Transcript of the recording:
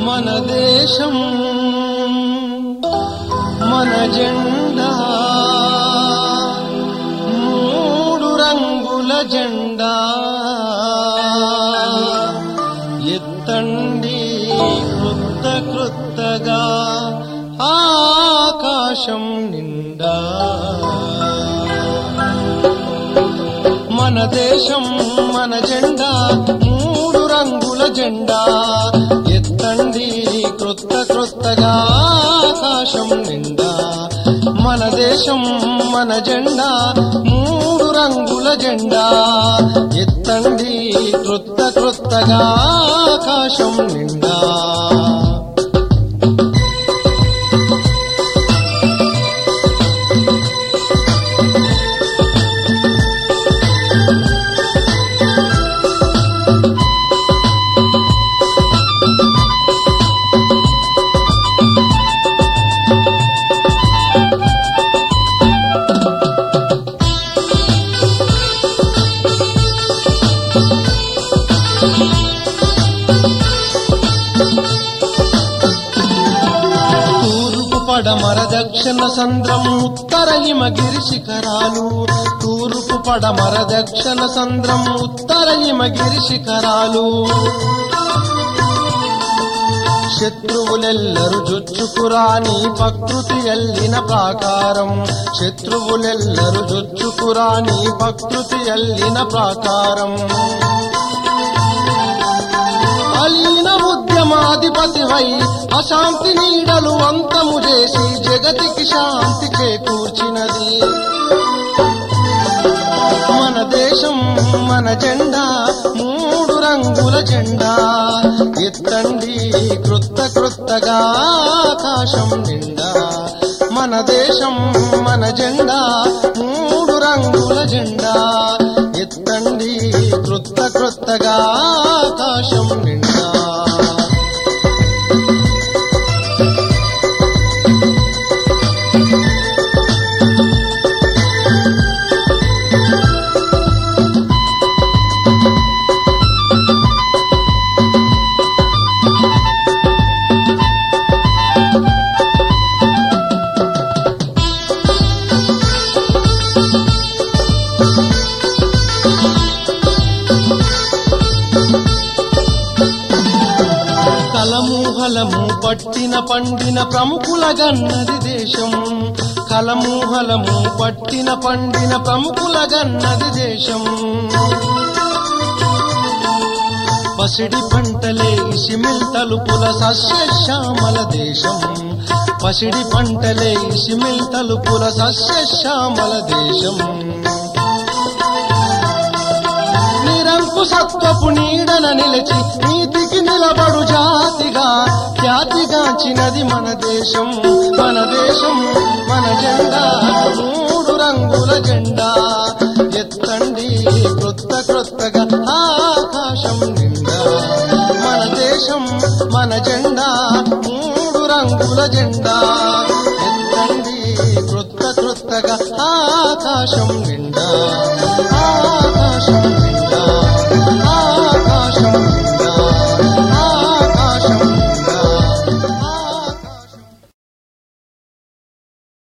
మన దేశం మన జెండా మూడు రంగుల జెండా ఎత్తండి క్రొత్త క్రొత్తగా ఆకాశం నిండా మన దేశం మన జెండా మూడు రంగుల జెండా ఎత్తండి క్రొత్త క్రొత్తగా ఆకాశం నిండా మన దేశం మన జెండా మూడు రంగుల జెండా ఎత్తండి క్రొత్త క్రొత్తగా ఆకాశం నిండా తూర్పు పడమర దక్షిణ సంద్రం ఉత్తర హిమగిరి శిఖరాలు తూర్పు పడమర దక్షిణ సంద్రం ఉత్తర హిమగిరి శిఖరాలు శత్రువులెల్లరు జొచ్చుకురాని ప్రకృతి ఎల్లిన ప్రాకారం శత్రువులెల్లరు జొచ్చుకురాని ప్రకృతి ఎల్లిన ప్రాకారం అలీన ఉద్యమాధిపతివై అశాంతి నీడలు అంతము చేసి జగతికి శాంతి చేకూర్చినది మన దేశం మన జెండా మూడు రంగుల జెండా ఎత్తండి క్రొత్త క్రొత్తగా ఆకాశం నిండా మన దేశం మన జెండా మూడు రంగుల జెండా ఎత్తండి క్రొత్త క్రొత్తగా ఆకాశం నిండా కలము హలము పట్టిన పండిన ప్రముఖుల గన్నది దేశం కలము హలము పట్టిన పండిన ప్రముఖుల గన్నది దేశం పసిడి పంటలే ఇసిమిల్ తలుపుల సస్యశ్యామల దేశం పసిడి పంటలే ఇసిమిల్ తలుపుల సస్యశ్యామల దేశం నిరంకుశత్వపు నీడన నిలిచి నీతికి నిలబడు జాతిగా ఖ్యాతిగాంచినది మన దేశం మన దేశం మన జెండా మూడు రంగుల జెండా ఎత్తండి క్రొత్త క్రొత్తగా ఆకాశం నిండా మన దేశం మన జెండా మూడు రంగుల జెండా ఎత్తండి క్రొత్త క్రొత్తగా ఆకాశం నిండా ఆకాశం